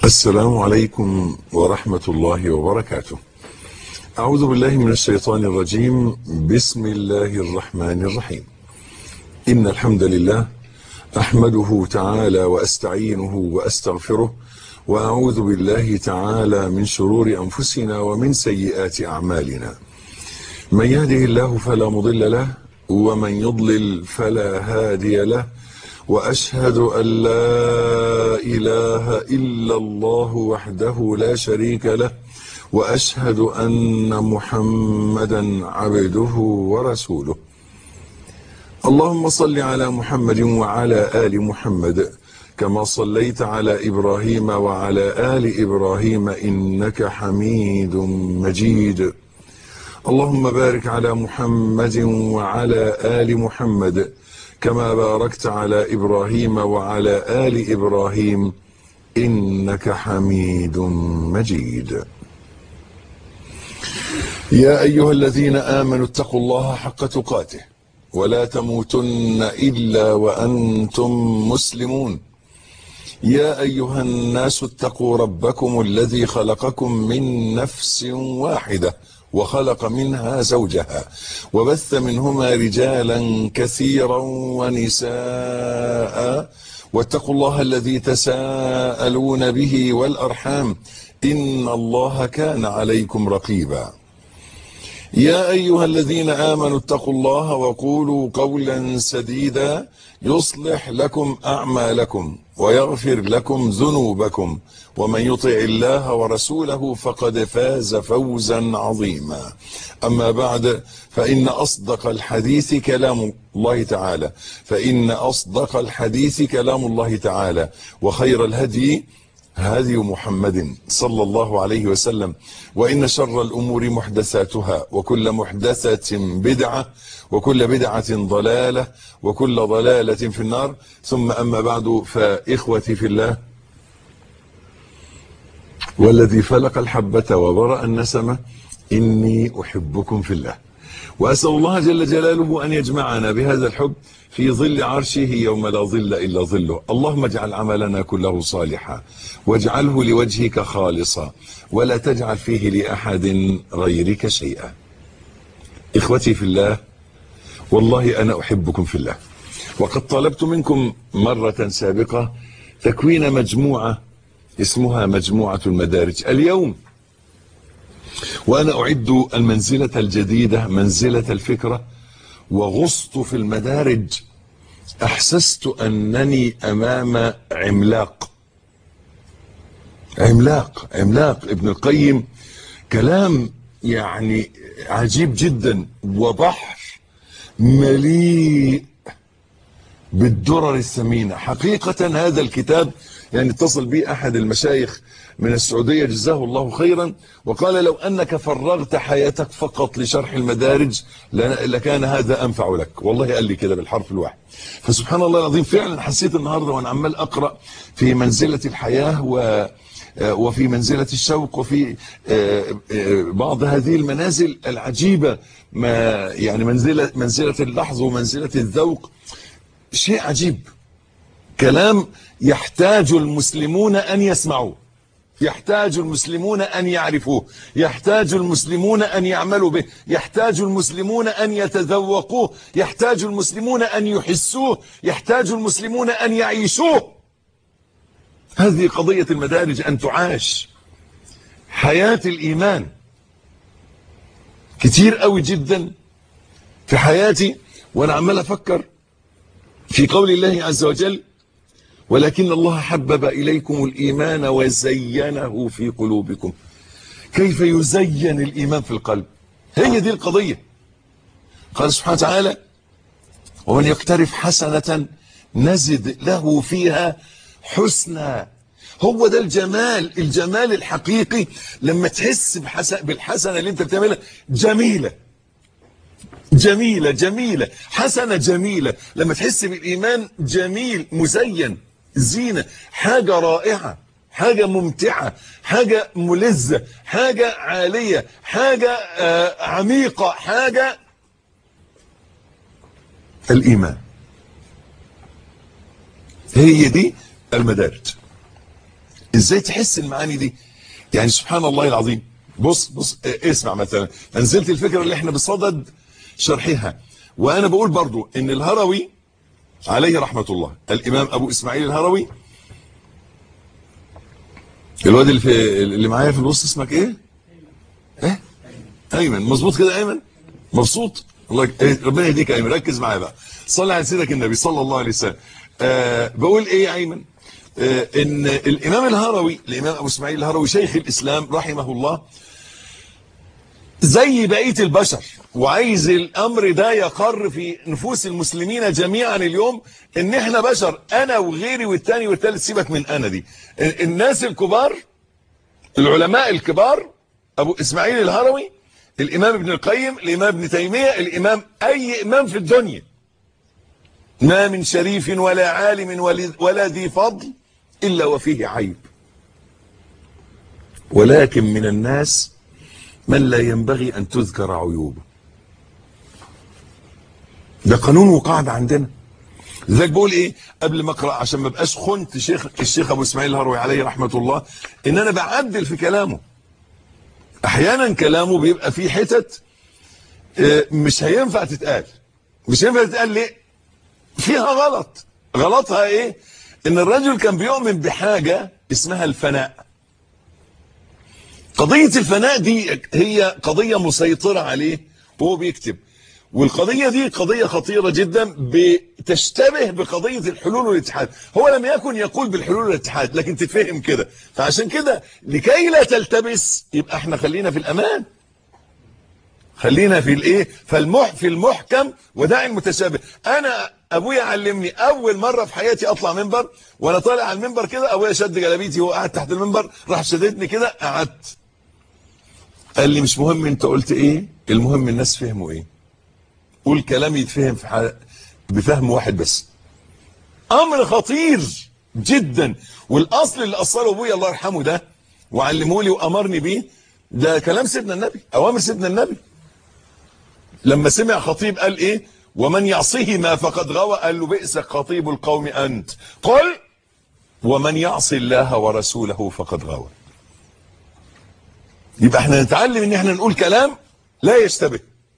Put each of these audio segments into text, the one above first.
السلام عليكم ورحمة الله وبركاته. أعوذ بالله من الشيطان الرجيم، بسم الله الرحمن الرحيم. إن الحمد لله أحمده تعالى وأستعينه وأستغفره وأعوذ بالله تعالى من شرور أنفسنا ومن سيئات أعمالنا. من يهده الله فلا مضل له ومن يضلل فلا هادي له واشهد ان لا اله الا الله وحده لا شريك له واشهد ان محمدا عبده ورسوله اللهم صل على محمد وعلى ال محمد كما صليت على ابراهيم وعلى ال ابراهيم انك حميد مجيد اللهم بارك على محمد وعلى ال محمد كما باركت على ابراهيم وعلى ال ابراهيم انك حميد مجيد يا ايها الذين امنوا اتقوا الله حق تقاته ولا تموتن الا وانتم مسلمون يا ايها الناس اتقوا ربكم الذي خلقكم من نفس واحده وخلق منها زوجها وبث منهما رجالا كثيرا ونساء واتقوا الله الذي تساءلون به والارحام ان الله كان عليكم رقيبا يا ايها الذين امنوا اتقوا الله وقولوا قولا سديدا يصلح لكم اعمالكم ويغفر لكم ذنوبكم ومن يطع الله ورسوله فقد فاز فوزا عظيما اما بعد فان اصدق الحديث كلام الله تعالى فان اصدق الحديث كلام الله تعالى وخير الهدي هدي محمد صلى الله عليه وسلم وإن شر الأمور محدثاتها وكل محدثة بدعة وكل بدعة ضلالة وكل ضلالة في النار ثم أما بعد فإخوتي في الله والذي فلق الحبة وبرأ النسمة إني أحبكم في الله وأسأل الله جل جلاله أن يجمعنا بهذا الحب في ظل عرشه يوم لا ظل إلا ظله اللهم اجعل عملنا كله صالحا واجعله لوجهك خالصا ولا تجعل فيه لأحد غيرك شيئا إخوتي في الله والله أنا أحبكم في الله وقد طلبت منكم مرة سابقة تكوين مجموعة اسمها مجموعة المدارج اليوم وأنا أعد المنزلة الجديدة منزلة الفكرة وغصت في المدارج أحسست أنني أمام عملاق عملاق عملاق ابن القيم كلام يعني عجيب جدا وبحر مليء بالدرر الثمينة حقيقة هذا الكتاب يعني اتصل بي أحد المشايخ من السعودية جزاه الله خيرا وقال لو أنك فرغت حياتك فقط لشرح المدارج لكان هذا أنفع لك والله قال لي كده بالحرف الواحد فسبحان الله العظيم فعلا حسيت النهاردة وأنا عمال أقرأ في منزلة الحياة و وفي منزلة الشوق وفي بعض هذه المنازل العجيبة ما يعني منزلة منزلة اللحظ ومنزلة الذوق شيء عجيب كلام يحتاج المسلمون أن يسمعوه يحتاج المسلمون أن يعرفوه يحتاج المسلمون أن يعملوا به يحتاج المسلمون أن يتذوقوه يحتاج المسلمون أن يحسوه يحتاج المسلمون أن يعيشوه هذه قضية المدارج أن تعاش حياة الإيمان كتير قوي جدا في حياتي وأنا عمال أفكر في قول الله عز وجل ولكن الله حبب إليكم الإيمان وزينه في قلوبكم كيف يزين الإيمان في القلب هي دي القضية قال سبحانه وتعالى ومن يقترف حسنة نزد له فيها حسنى هو ده الجمال الجمال الحقيقي لما تحس بالحسنة اللي انت بتعملها جميلة جميلة جميلة حسنة جميلة لما تحس بالإيمان جميل مزين زينة حاجة رائعة حاجة ممتعة حاجة ملذة حاجة عالية حاجة آه عميقة حاجة الإيمان هي دي المدارج ازاي تحس المعاني دي يعني سبحان الله العظيم بص بص اه، اسمع مثلا انزلت الفكره اللي احنا بصدد شرحها وانا بقول برضو ان الهروي عليه رحمه الله الامام ابو اسماعيل الهروي الواد اللي في اللي معايا في الوسط اسمك ايه؟ ايه؟ ايمن مظبوط كده ايمن؟ مبسوط؟ الله يك- إيه، ربنا يهديك يا ايمن ركز معايا بقى صلي على سيدك النبي صلى الله عليه وسلم آه بقول ايه يا ايمن؟ آه ان الامام الهروي الامام ابو اسماعيل الهروي شيخ الاسلام رحمه الله زي بقيه البشر وعايز الامر ده يقر في نفوس المسلمين جميعا اليوم ان احنا بشر انا وغيري والتاني والتالت سيبك من انا دي ال- الناس الكبار العلماء الكبار ابو اسماعيل الهروي الامام ابن القيم الامام ابن تيميه الامام اي امام في الدنيا ما من شريف ولا عالم ولا- ولا ذي فضل الا وفيه عيب ولكن من الناس من لا ينبغي ان تذكر عيوبه ده قانون وقاعده عندنا لذلك بقول ايه قبل ما اقرا عشان ما ابقاش خنت شيخ الشيخ ابو اسماعيل الهروي عليه رحمه الله ان انا بعدل في كلامه احيانا كلامه بيبقى فيه حتت آه، مش هينفع تتقال مش هينفع تتقال ليه فيها غلط غلطها ايه ان الرجل كان بيؤمن بحاجه اسمها الفناء قضيه الفناء دي هي قضيه مسيطره عليه وهو بيكتب والقضية دي قضية خطيرة جدا بتشتبه بقضية الحلول والاتحاد هو لم يكن يقول بالحلول والاتحاد لكن تتفهم كده فعشان كده لكي لا تلتبس يبقى احنا خلينا في الأمان خلينا في الايه فالمح في المحكم وداعي المتشابه انا ابويا علمني اول مره في حياتي اطلع منبر وانا طالع على المنبر كده ابويا شد جلابيتي وهو قاعد تحت المنبر راح شددني كده قعدت قال لي مش مهم انت قلت ايه المهم الناس فهموا ايه قول كلام يتفهم في حال بفهم واحد بس امر خطير جدا والاصل اللي اصله ابويا الله يرحمه ده وعلمه لي وامرني بيه ده كلام سيدنا النبي اوامر سيدنا النبي لما سمع خطيب قال ايه ومن يعصهما فقد غوى قال له بئس خطيب القوم انت قل ومن يعص الله ورسوله فقد غوى يبقى احنا نتعلم ان احنا نقول كلام لا يشتبه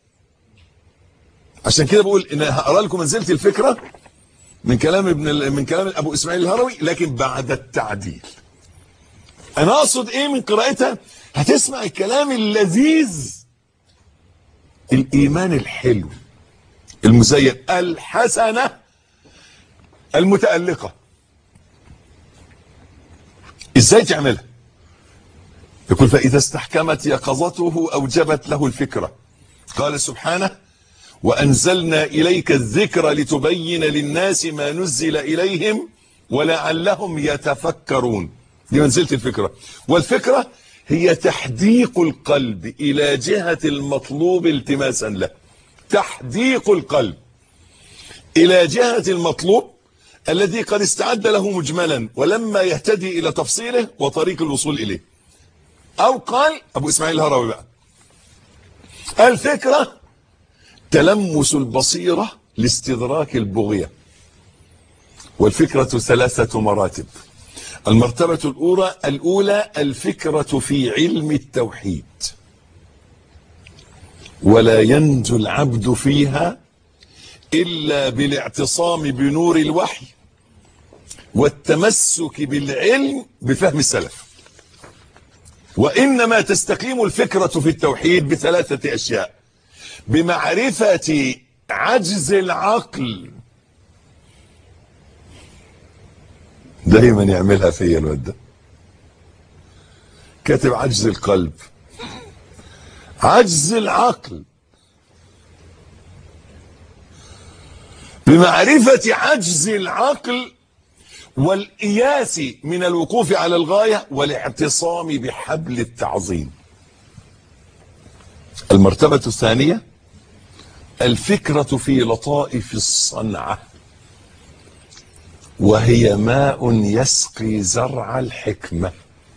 عشان كده بقول ان هقرا لكم منزلة الفكره من كلام ابن ال- من كلام ابو اسماعيل الهروي لكن بعد التعديل انا اقصد ايه من قراءتها هتسمع الكلام اللذيذ الايمان الحلو المزين الحسنه المتالقه ازاي تعملها يقول فاذا استحكمت يقظته اوجبت له الفكره قال سبحانه وأنزلنا إليك الذكر لتبين للناس ما نزل إليهم ولعلهم يتفكرون دي منزلة الفكرة والفكرة هي تحديق القلب إلى جهة المطلوب التماسا له تحديق القلب إلى جهة المطلوب الذي قد استعد له مجملا ولما يهتدي إلى تفصيله وطريق الوصول إليه أو قال أبو إسماعيل الهروي بقى الفكرة تلمس البصيرة لاستدراك البغية والفكرة ثلاثة مراتب المرتبة الأولى الأولى الفكرة في علم التوحيد ولا ينجو العبد فيها إلا بالاعتصام بنور الوحي والتمسك بالعلم بفهم السلف وإنما تستقيم الفكرة في التوحيد بثلاثة أشياء بمعرفة عجز العقل دايما يعملها فيا الواد ده كاتب عجز القلب عجز العقل بمعرفة عجز العقل والإياس من الوقوف على الغاية والاعتصام بحبل التعظيم المرتبة الثانية الفكرة في لطائف الصنعة وهي ماء يسقي زرع الحكمة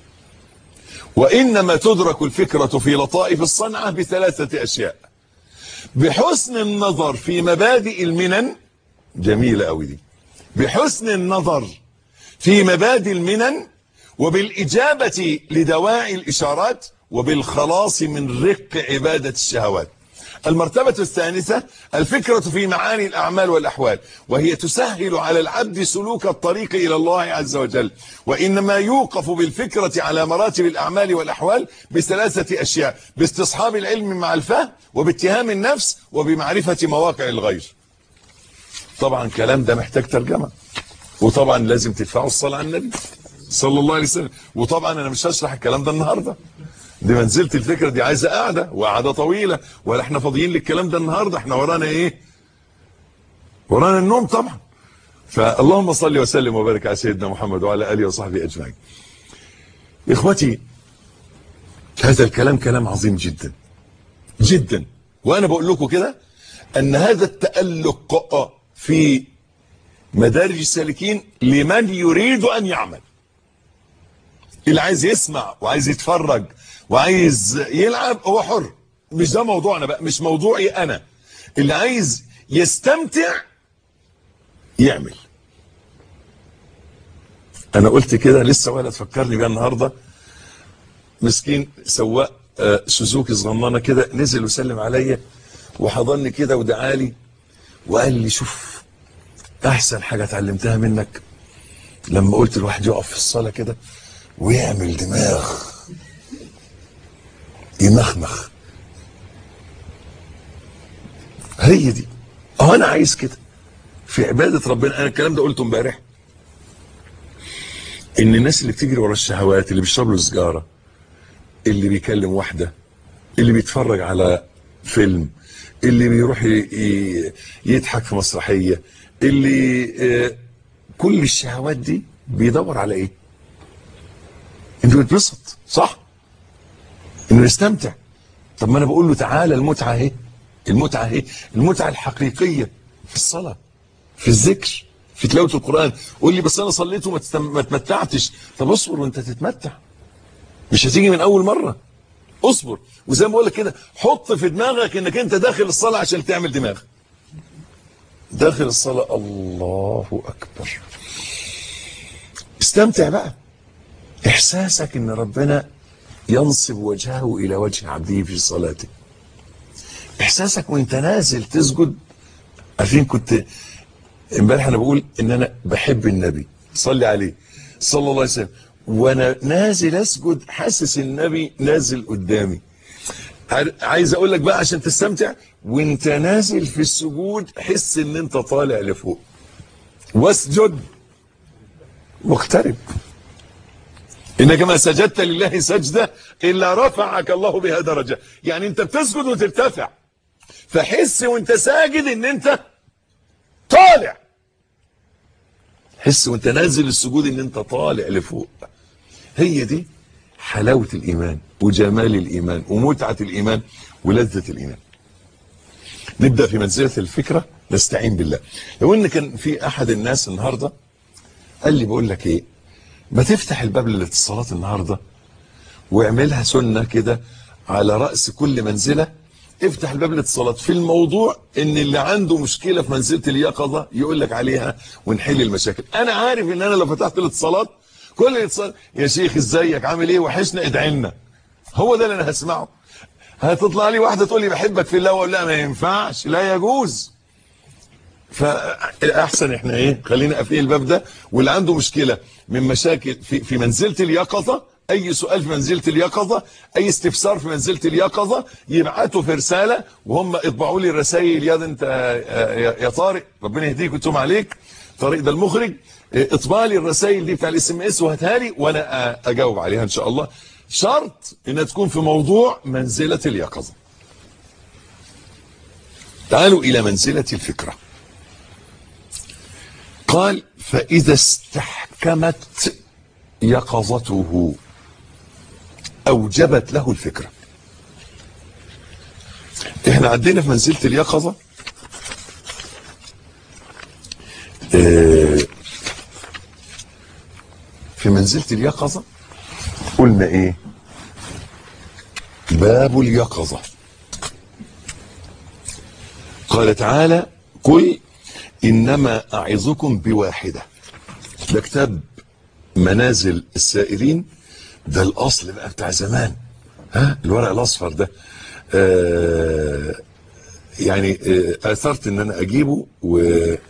وإنما تدرك الفكرة في لطائف الصنعة بثلاثة أشياء بحسن النظر في مبادئ المنن جميلة أوي دي بحسن النظر في مبادئ المنن وبالإجابة لدواعي الإشارات وبالخلاص من رق عبادة الشهوات المرتبة الثالثة الفكرة في معاني الأعمال والأحوال وهي تسهل على العبد سلوك الطريق إلى الله عز وجل وإنما يوقف بالفكرة على مراتب الأعمال والأحوال بثلاثة أشياء باستصحاب العلم مع الفهم وباتهام النفس وبمعرفة مواقع الغير طبعا كلام ده محتاج ترجمة وطبعا لازم تدفعوا الصلاة على النبي صلى الله عليه وسلم وطبعا أنا مش هشرح الكلام ده النهاردة دي منزلة الفكرة دي عايزة قاعدة وقعدة طويلة ولا احنا فاضيين للكلام ده النهاردة احنا ورانا ايه ورانا النوم طبعا فاللهم صل وسلم وبارك على سيدنا محمد وعلى آله وصحبه أجمعين إخوتي هذا الكلام كلام عظيم جدا جدا وأنا بقول لكم كده أن هذا التألق في مدارج السالكين لمن يريد أن يعمل اللي عايز يسمع وعايز يتفرج وعايز يلعب هو حر مش ده موضوعنا بقى مش موضوعي انا اللي عايز يستمتع يعمل انا قلت كده لسه ولا تفكرني بيها النهارده مسكين سواق آه، سوزوكي صغننه كده نزل وسلم عليا وحضني كده ودعالي وقال لي شوف احسن حاجه اتعلمتها منك لما قلت الواحد يقف في الصلاه كده ويعمل دماغ يمخمخ هي دي اه انا عايز كده في عباده ربنا انا الكلام ده قلته امبارح ان الناس اللي بتجري ورا الشهوات اللي بيشرب له سجاره اللي بيكلم واحده اللي بيتفرج على فيلم اللي بيروح ي- ي- يضحك في مسرحيه اللي آه، كل الشهوات دي بيدور على ايه انه يتبسط صح انه يستمتع طب ما انا بقول له تعالى المتعه اهي المتعه اهي المتعه الحقيقيه في الصلاه في الذكر في تلاوه القران قول لي بس انا صليت وما تستم- ما تمتعتش طب اصبر وانت تتمتع مش هتيجي من اول مره اصبر وزي ما بقول لك كده حط في دماغك انك انت داخل الصلاه عشان تعمل دماغ داخل الصلاه الله اكبر استمتع بقى احساسك ان ربنا ينصب وجهه الى وجه عبده في صلاته احساسك وانت نازل تسجد عارفين كنت امبارح انا بقول ان انا بحب النبي صلي عليه صلى الله عليه وسلم وانا نازل اسجد حاسس النبي نازل قدامي عار- عايز اقول لك بقى عشان تستمتع وانت نازل في السجود حس ان انت طالع لفوق واسجد مقترب انك ما سجدت لله سجده الا رفعك الله بها درجه يعني انت بتسجد وترتفع فحس وانت ساجد ان انت طالع حس وانت نازل السجود ان انت طالع لفوق هي دي حلاوة الايمان وجمال الايمان ومتعة الايمان ولذة الايمان نبدأ في منزلة الفكرة نستعين بالله لو ان كان في احد الناس النهاردة قال لي بقول لك ايه ما تفتح الباب للاتصالات النهارده واعملها سنه كده على راس كل منزله افتح الباب للاتصالات في الموضوع ان اللي عنده مشكله في منزله اليقظه يقول لك عليها ونحل المشاكل انا عارف ان انا لو فتحت الاتصالات كل الاتصال يا شيخ ازيك عامل ايه وحشنا ادعي لنا هو ده اللي انا هسمعه هتطلع لي واحده تقول لي بحبك في الله ولا لا ما ينفعش لا يجوز فاحسن احنا ايه خلينا قافلين الباب ده واللي عنده مشكله من مشاكل في في منزله اليقظه اي سؤال في منزله اليقظه اي استفسار في منزله اليقظه يبعتوا في رساله وهم اطبعوا لي الرسائل يا ده انت يا يا طارق ربنا يهديك ويتوب عليك طارق ده المخرج اه، اطبع لي الرسائل دي بتاع الاس ام اس وهاتها لي وانا اه، اجاوب عليها ان شاء الله شرط انها تكون في موضوع منزله اليقظه تعالوا الى منزله الفكره قال فإذا استحكمت يقظته أوجبت له الفكرة احنا عندنا في منزلة اليقظة اه، في منزلة اليقظة قلنا ايه باب اليقظة قال تعالى قل إنما أعظكم بواحدة ده كتاب منازل السائرين ده الاصل بقى بتاع زمان ها الورق الاصفر ده آه يعني آه اثرت ان انا اجيبه و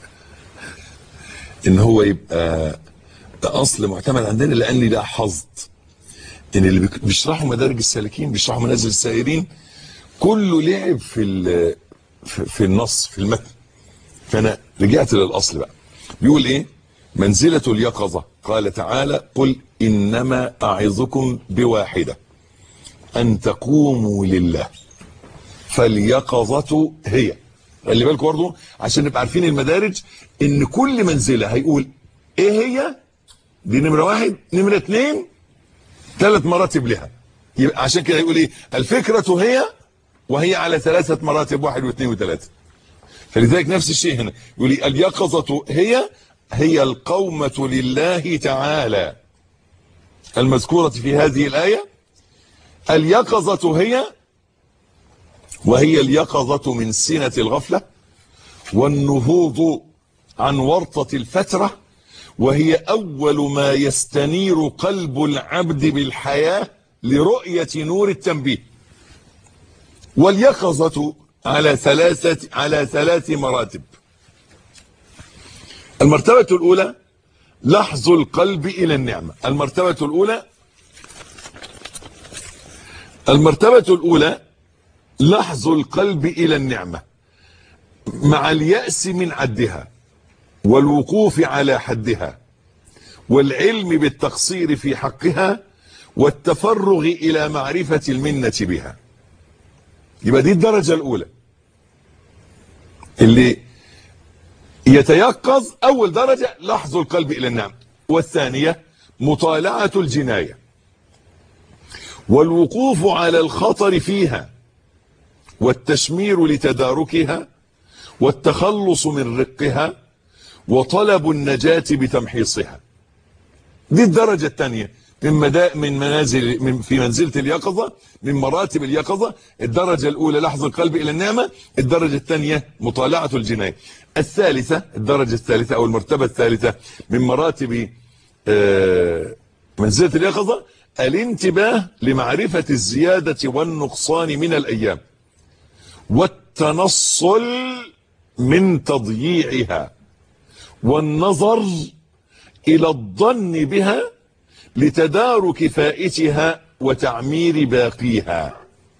ان هو يبقى ده اصل معتمد عندنا لاني لاحظت ان اللي بيك- بيشرحوا مدارج السالكين بيشرحوا منازل السائرين كله لعب في ال- في في النص في المتن فانا رجعت للاصل بقى بيقول ايه منزلة اليقظة قال تعالى قل انما اعظكم بواحدة ان تقوموا لله فاليقظة هي خلي بالكم برضه عشان نبقى عارفين المدارج ان كل منزلة هيقول ايه هي دي نمرة واحد نمرة اتنين ثلاث مراتب لها يبقى عشان كده يقول ايه الفكرة هي وهي على ثلاثة مراتب واحد واثنين وثلاثة فلذلك نفس الشيء هنا يقول لي اليقظة هي هي القومة لله تعالى المذكورة في هذه الآية اليقظة هي وهي اليقظة من سنة الغفلة والنهوض عن ورطة الفترة وهي أول ما يستنير قلب العبد بالحياة لرؤية نور التنبيه واليقظة على ثلاثة على ثلاث مراتب المرتبة الأولى لحظ القلب إلى النعمة المرتبة الأولى المرتبة الأولى لحظ القلب إلى النعمة مع اليأس من عدها والوقوف على حدها والعلم بالتقصير في حقها والتفرغ إلى معرفة المنة بها يبقى دي الدرجة الأولى اللي يتيقظ أول درجة لحظ القلب إلى النعم والثانية مطالعة الجناية والوقوف على الخطر فيها والتشمير لتداركها والتخلص من رقها وطلب النجاة بتمحيصها دي الدرجة الثانية من مدا من منازل من في منزلة اليقظة من مراتب اليقظة الدرجة الأولى لحظ القلب إلى النعمة الدرجة الثانية مطالعة الجناية الثالثة الدرجة الثالثة أو المرتبة الثالثة من مراتب آه، منزلة اليقظة الانتباه لمعرفة الزيادة والنقصان من الأيام والتنصل من تضييعها والنظر إلى الظن بها لتدارك فائتها وتعمير باقيها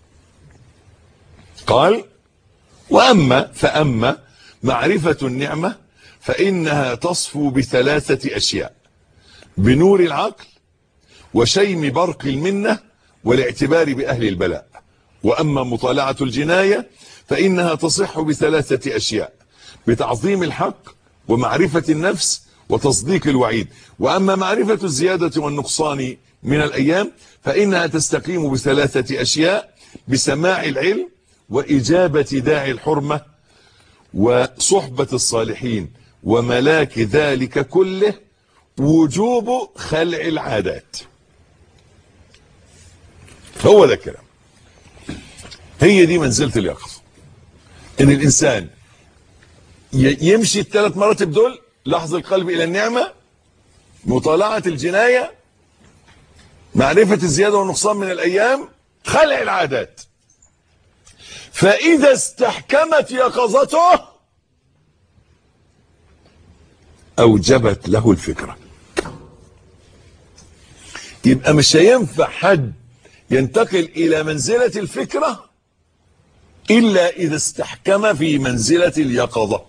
قال وأما فأما معرفة النعمة فإنها تصفو بثلاثة أشياء بنور العقل وشيم برق المنة والاعتبار بأهل البلاء وأما مطالعة الجناية فإنها تصح بثلاثة أشياء بتعظيم الحق ومعرفة النفس وتصديق الوعيد وأما معرفة الزيادة والنقصان من الأيام فإنها تستقيم بثلاثة أشياء بسماع العلم وإجابة داعي الحرمة وصحبة الصالحين وملاك ذلك كله وجوب خلع العادات هو ده الكلام هي دي منزلة اليقظة ان الانسان ي- يمشي الثلاث مراتب دول لحظ القلب الى النعمة مطالعة الجناية معرفة الزيادة والنقصان من الايام خلع العادات فاذا استحكمت يقظته اوجبت له الفكرة يبقى مش هينفع حد ينتقل الى منزلة الفكرة الا اذا استحكم في منزلة اليقظة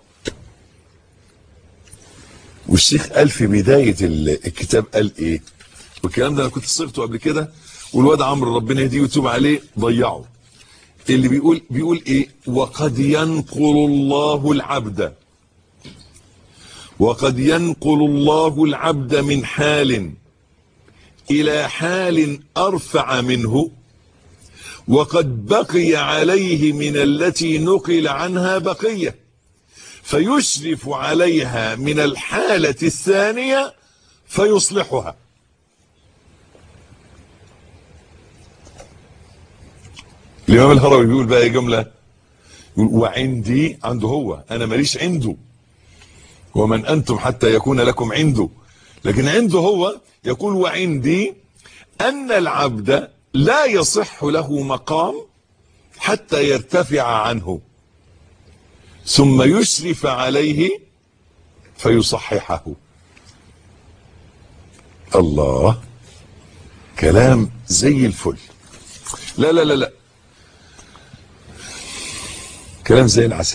والشيخ قال في بداية ال- الكتاب قال ايه والكلام ده انا كنت صيغته قبل كده والواد عمرو ربنا يهديه ويتوب عليه ضيعه اللي بيقول بيقول ايه وقد ينقل الله العبد وقد ينقل الله العبد من حال الى حال ارفع منه وقد بقي عليه من التي نقل عنها بقيه فيشرف عليها من الحاله الثانيه فيصلحها الامام الهروي بيقول بقى ايه جمله يقول وعندي عنده هو انا ماليش عنده ومن انتم حتى يكون لكم عنده لكن عنده هو يقول وعندي أن العبد لا يصح له مقام حتى يرتفع عنه ثم يشرف عليه فيصححه الله كلام زي الفل لا لا لا لا كلام زي العسل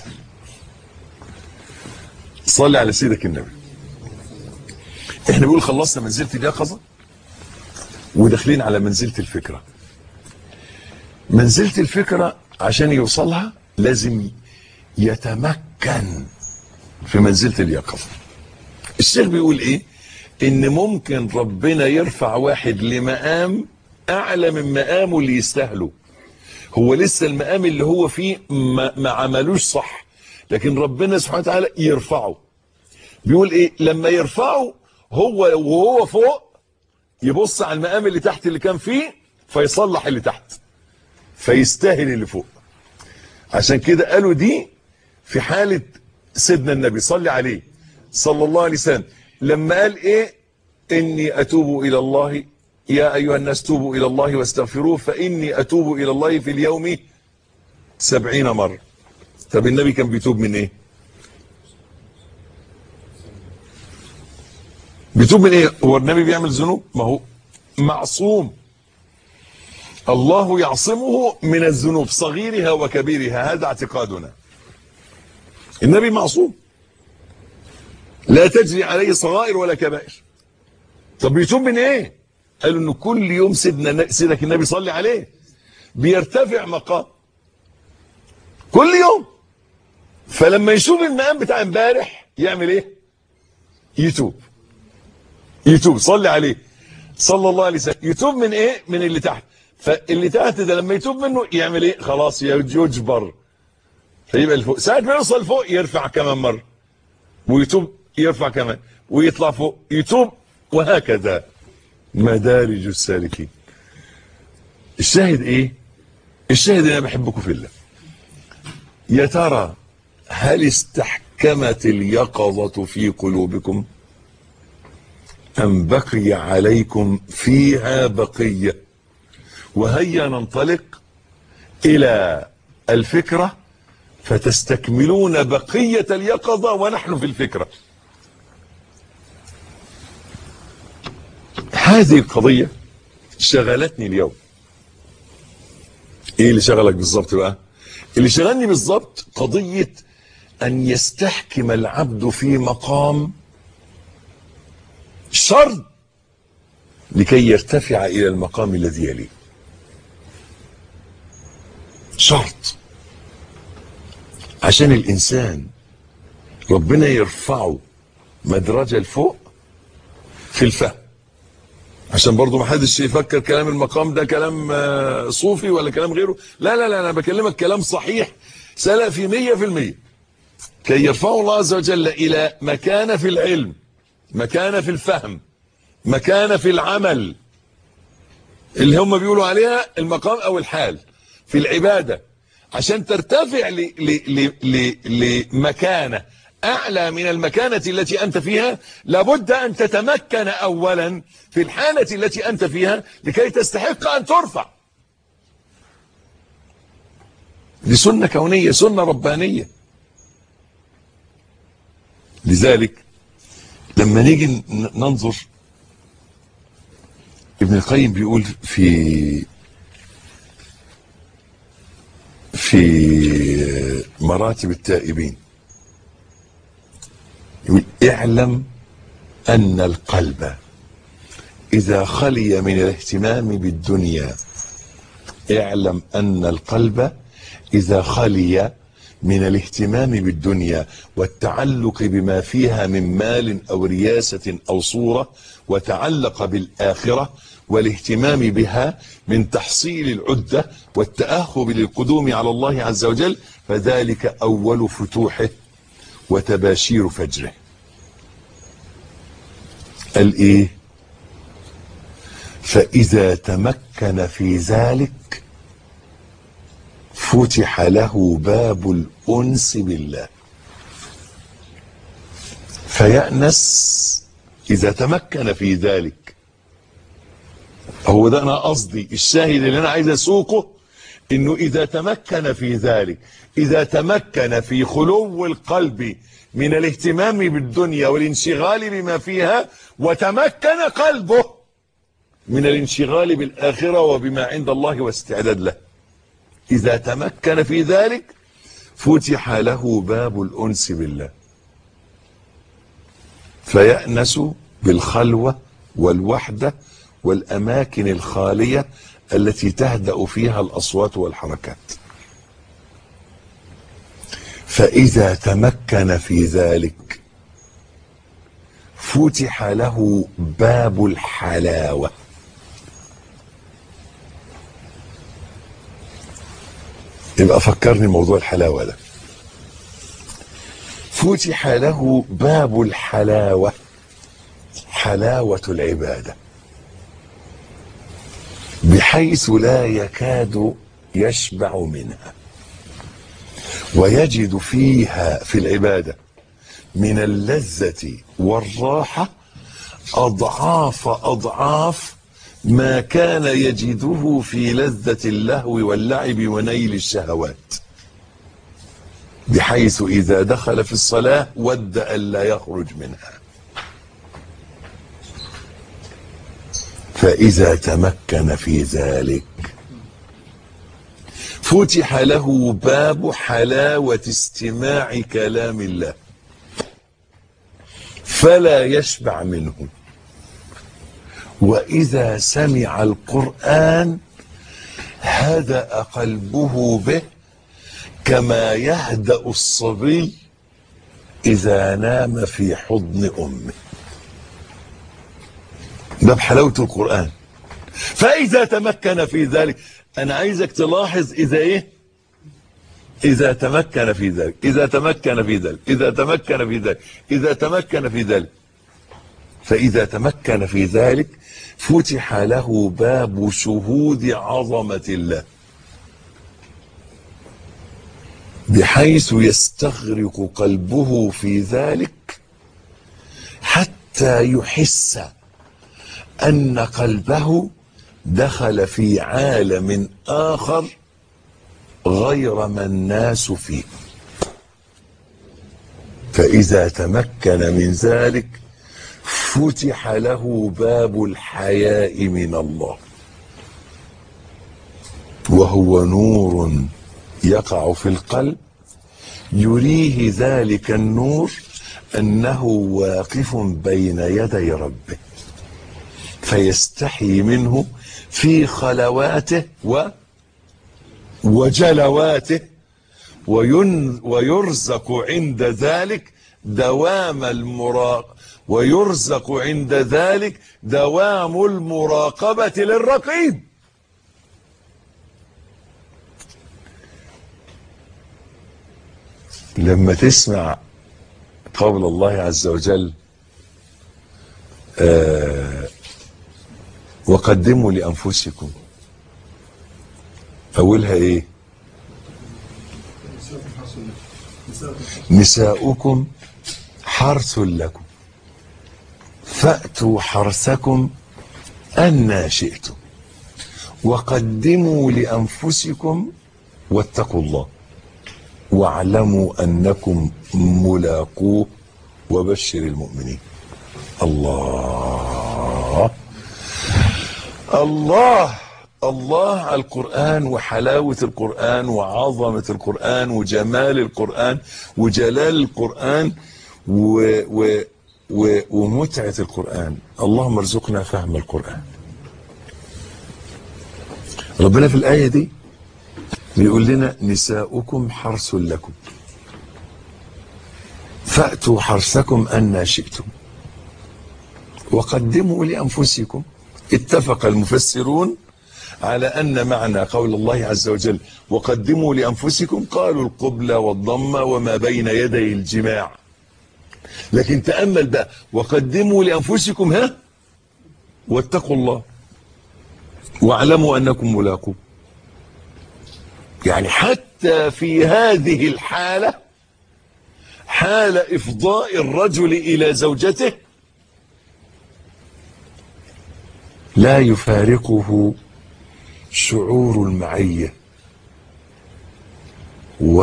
صلي على سيدك النبي احنا بنقول خلصنا منزلة اليقظة وداخلين على منزلة الفكرة منزلة الفكرة عشان يوصلها لازم يتمكن في منزلة اليقظة الشيخ بيقول ايه ان ممكن ربنا يرفع واحد لمقام اعلى من مقامه اللي يستاهله هو لسه المقام اللي هو فيه ما, ما عملوش صح لكن ربنا سبحانه وتعالى يرفعه بيقول ايه لما يرفعه هو وهو فوق يبص على المقام اللي تحت اللي كان فيه فيصلح اللي تحت فيستاهل اللي فوق عشان كده قالوا دي في حالة سيدنا النبي صلي عليه صلى الله عليه وسلم لما قال ايه اني اتوب الى الله يا ايها الناس توبوا الى الله واستغفروه فاني اتوب الى الله في اليوم سبعين مرة طب النبي كان بيتوب من ايه بيتوب من ايه هو النبي بيعمل ذنوب ما هو معصوم الله يعصمه من الذنوب صغيرها وكبيرها هذا اعتقادنا النبي معصوم لا تجري عليه صغائر ولا كبائر طب بيتوب من ايه قالوا انه كل يوم سيدنا سيدك النبي صلي عليه بيرتفع مقام كل يوم فلما يشوف المقام بتاع امبارح يعمل ايه يتوب يتوب صلي عليه صلى الله عليه وسلم يتوب من ايه من اللي تحت فاللي تحت ده لما يتوب منه يعمل ايه خلاص يجبر فيبقى الفوق ساعة ما يوصل فوق يرفع كمان مرة ويتوب يرفع كمان ويطلع فوق يتوب وهكذا مدارج السالكين الشاهد ايه الشاهد انا بحبكم في الله يا ترى هل استحكمت اليقظة في قلوبكم أم بقي عليكم فيها بقية وهيا ننطلق إلى الفكرة فتستكملون بقية اليقظة ونحن في الفكرة هذه القضية شغلتني اليوم ايه اللي شغلك بالظبط بقى اللي شغلني بالظبط قضية ان يستحكم العبد في مقام شرط لكي يرتفع الى المقام الذي يليه شرط عشان الانسان ربنا يرفعه مدرجة لفوق في الفهم عشان برضو ما حدش يفكر كلام المقام ده كلام صوفي ولا كلام غيره لا لا لا انا بكلمك كلام صحيح سلفي مية في المية كي يرفعه الله عز وجل الى مكانة في العلم مكانة في الفهم مكانة في العمل اللي هم بيقولوا عليها المقام او الحال في العبادة عشان ترتفع لمكانة اعلى من المكانة التي انت فيها لابد ان تتمكن اولا في الحالة التي انت فيها لكي تستحق ان ترفع دي سنة كونية سنة ربانية لذلك لما نيجي ننظر ابن القيم بيقول في في مراتب التائبين يقول اعلم ان القلب اذا خلي من الاهتمام بالدنيا اعلم ان القلب اذا خلي من الاهتمام بالدنيا والتعلق بما فيها من مال او رياسة او صورة وتعلق بالاخرة والاهتمام بها من تحصيل العدة والتأهب للقدوم على الله عز وجل فذلك اول فتوحه وتباشير فجره قال ايه فاذا تمكن في ذلك فتح له باب الانس بالله فيأنس إذا تمكن في ذلك هو ده أنا قصدي الشاهد اللي أنا عايز أسوقه إنه إذا تمكن في ذلك إذا تمكن في خلو القلب من الاهتمام بالدنيا والانشغال بما فيها وتمكن قلبه من الانشغال بالآخرة وبما عند الله واستعداد له إذا تمكن في ذلك فتح له باب الأنس بالله فيأنس بالخلوة والوحدة والأماكن الخالية التي تهدأ فيها الأصوات والحركات فإذا تمكن في ذلك فتح له باب الحلاوة يبقى فكرني موضوع الحلاوة ده فتح له باب الحلاوة حلاوة العبادة بحيث لا يكاد يشبع منها ويجد فيها في العبادة من اللذة والراحة أضعاف أضعاف ما كان يجده في لذة اللهو واللعب ونيل الشهوات بحيث إذا دخل في الصلاة ود ألا يخرج منها فإذا تمكن في ذلك فتح له باب حلاوة استماع كلام الله فلا يشبع منه وإذا سمع القرآن هدأ قلبه به كما يهدأ الصبي إذا نام في حضن أمه ده بحلاوة القرآن فإذا تمكن في ذلك أنا عايزك تلاحظ إذا إيه إذا تمكن في ذلك إذا تمكن في ذلك إذا تمكن في ذلك إذا تمكن في ذلك فإذا تمكن في ذلك فتح له باب شهود عظمة الله بحيث يستغرق قلبه في ذلك حتى يحس أن قلبه دخل في عالم آخر غير ما الناس فيه فإذا تمكن من ذلك فتح له باب الحياء من الله وهو نور يقع في القلب يريه ذلك النور أنه واقف بين يدي ربه فيستحي منه في خلواته و وجلواته وين ويرزق عند ذلك دوام المراق ويرزق عند ذلك دوام المراقبة للرقيب لما تسمع قول الله عز وجل آه وقدموا لأنفسكم أولها إيه نساؤكم حرث لكم فأتوا حرثكم أنا شئتم وقدموا لأنفسكم واتقوا الله واعلموا أنكم ملاقوه وبشر المؤمنين الله الله الله على القرآن وحلاوة القرآن وعظمة القرآن وجمال القرآن وجلال القرآن و و و ومتعة القرآن اللهم ارزقنا فهم القرآن ربنا في الآية دي بيقول لنا نساؤكم حرث لكم فأتوا حرثكم أن شئتم وقدموا لأنفسكم اتفق المفسرون على أن معنى قول الله عز وجل وقدموا لأنفسكم قالوا القبلة والضمة وما بين يدي الجماع لكن تأمل بقى وقدموا لأنفسكم ها واتقوا الله واعلموا أنكم ملاقوه يعني حتى في هذه الحالة حال إفضاء الرجل إلى زوجته لا يفارقه شعور المعية و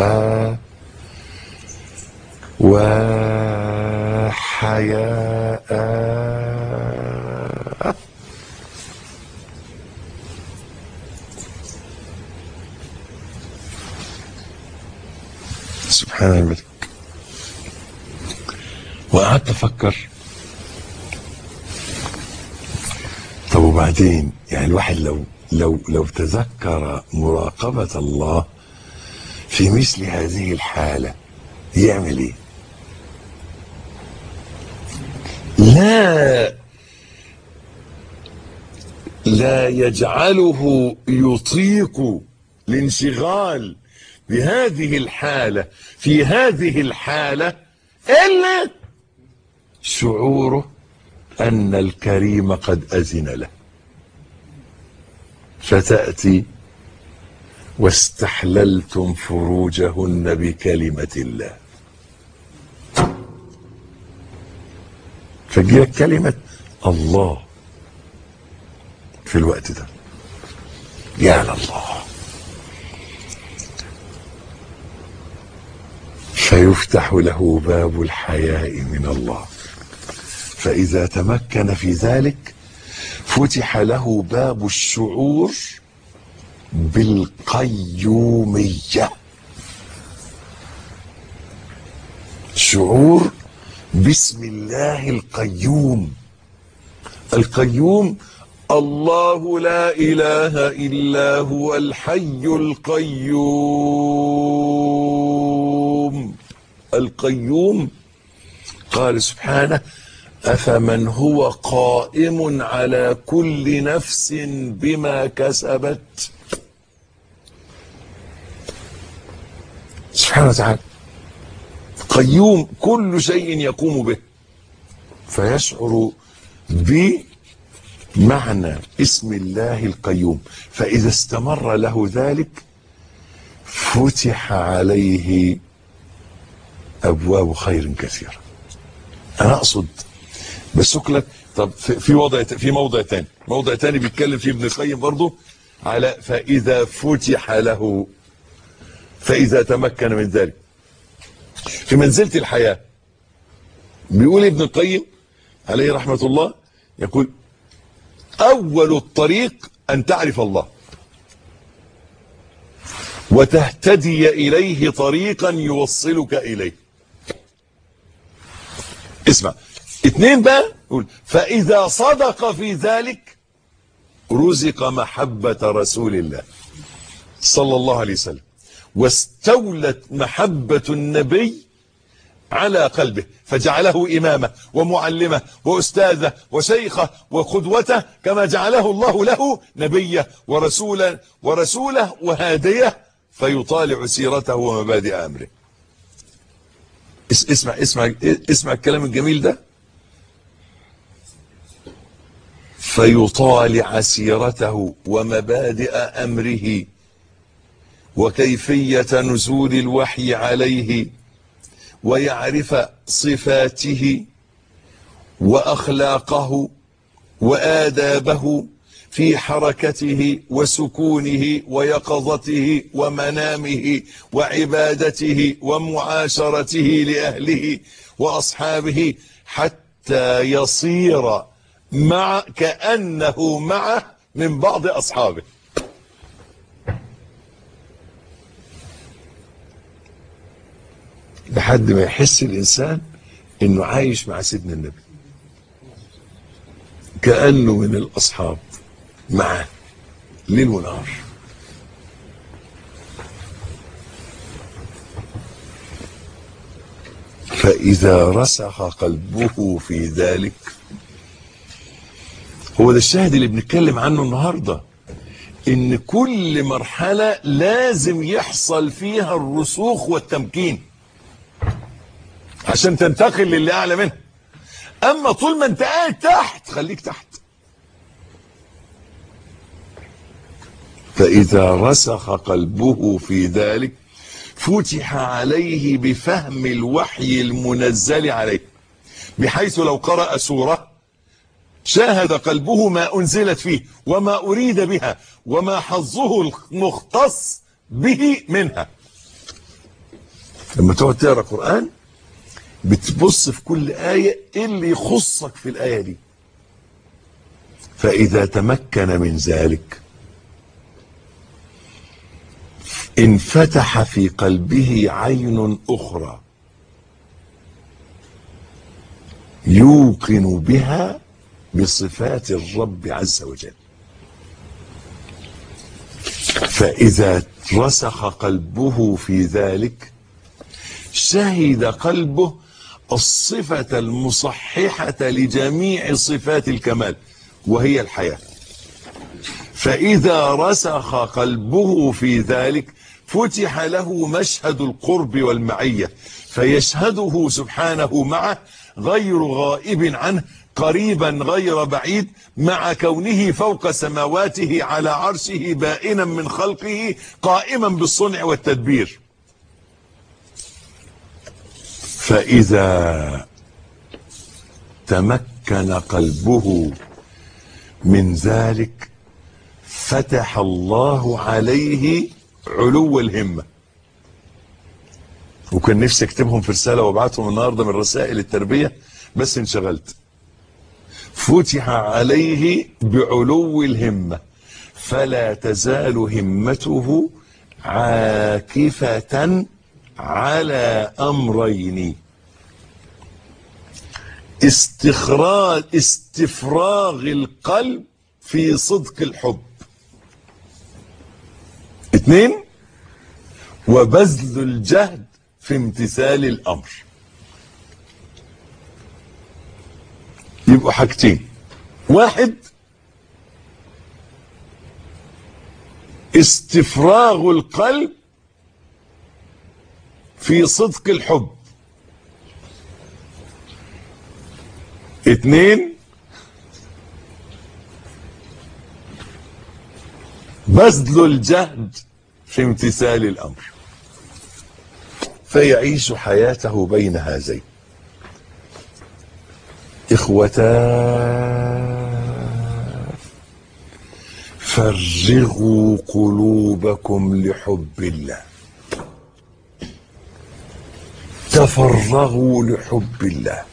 وحياء سبحان الملك وقعدت افكر طب وبعدين يعني الواحد لو لو لو تذكر مراقبة الله في مثل هذه الحالة يعمل ايه؟ لا لا يجعله يطيق الانشغال بهذه الحالة في هذه الحالة إلا شعوره أن الكريم قد أذن له فتأتي واستحللتم فروجهن بكلمة الله فجيلك كلمة الله في الوقت ده يا الله فيفتح له باب الحياء من الله فإذا تمكن في ذلك فتح له باب الشعور بالقيومية شعور بسم الله القيوم القيوم الله لا إله إلا هو الحي القيوم القيوم قال سبحانه أفمن هو قائم على كل نفس بما كسبت سبحانه وتعالى قيوم كل شيء يقوم به فيشعر بمعنى اسم الله القيوم فإذا استمر له ذلك فتح عليه أبواب خير كثيرة أنا أقصد بسك لك طب في في وضع في موضع تاني موضع تاني بيتكلم فيه ابن القيم برضه على فإذا فتح له فإذا تمكن من ذلك في منزلة الحياة بيقول ابن القيم عليه رحمة الله يقول أول الطريق أن تعرف الله وتهتدي إليه طريقا يوصلك إليه اسمع اتنين بقى يقول فإذا صدق في ذلك رزق محبة رسول الله صلى الله عليه وسلم واستولت محبة النبي على قلبه فجعله إمامه ومعلمه وأستاذه وشيخه وقدوته كما جعله الله له نبيه ورسولا ورسوله وهاديه فيطالع سيرته ومبادئ أمره اسمع اسمع اسمع الكلام الجميل ده فيطالع سيرته ومبادئ أمره وكيفية نزول الوحي عليه ويعرف صفاته وأخلاقه وآدابه في حركته وسكونه ويقظته ومنامه وعبادته ومعاشرته لأهله وأصحابه حتى يصير مع كأنه معه من بعض أصحابه لحد ما يحس الإنسان إنه عايش مع سيدنا النبي كأنه من الأصحاب معه ليل ونهار فإذا رسخ قلبه في ذلك هو ده الشاهد اللي بنتكلم عنه النهارده ان كل مرحله لازم يحصل فيها الرسوخ والتمكين عشان تنتقل للي اعلى منها اما طول ما انت قاعد تحت خليك تحت فاذا رسخ قلبه في ذلك فتح عليه بفهم الوحي المنزل عليه بحيث لو قرأ سورة شاهد قلبه ما أنزلت فيه وما أريد بها وما حظه المختص به منها لما تقعد تقرا قرآن بتبص في كل آية إيه اللي يخصك في الآية دي فإذا تمكن من ذلك انفتح في قلبه عين أخرى يوقن بها بصفات الرب عز وجل فإذا رسخ قلبه في ذلك شهد قلبه الصفة المصححة لجميع صفات الكمال وهي الحياة فإذا رسخ قلبه في ذلك فتح له مشهد القرب والمعية فيشهده سبحانه معه غير غائب عنه قريبا غير بعيد مع كونه فوق سماواته على عرشه بائنا من خلقه قائما بالصنع والتدبير فإذا تمكن قلبه من ذلك فتح الله عليه علو الهمة وكان نفسي اكتبهم في رسالة وابعتهم النهاردة من رسائل التربية بس انشغلت فتح عليه بعلو الهمة فلا تزال همته عاكفة على أمرين استخراج استفراغ القلب في صدق الحب اثنين وبذل الجهد في امتثال الامر يبقوا حاجتين واحد استفراغ القلب في صدق الحب اتنين بذل الجهد في امتثال الامر فيعيش حياته بين هذين اخوتا فرغوا قلوبكم لحب الله تفرغوا لحب الله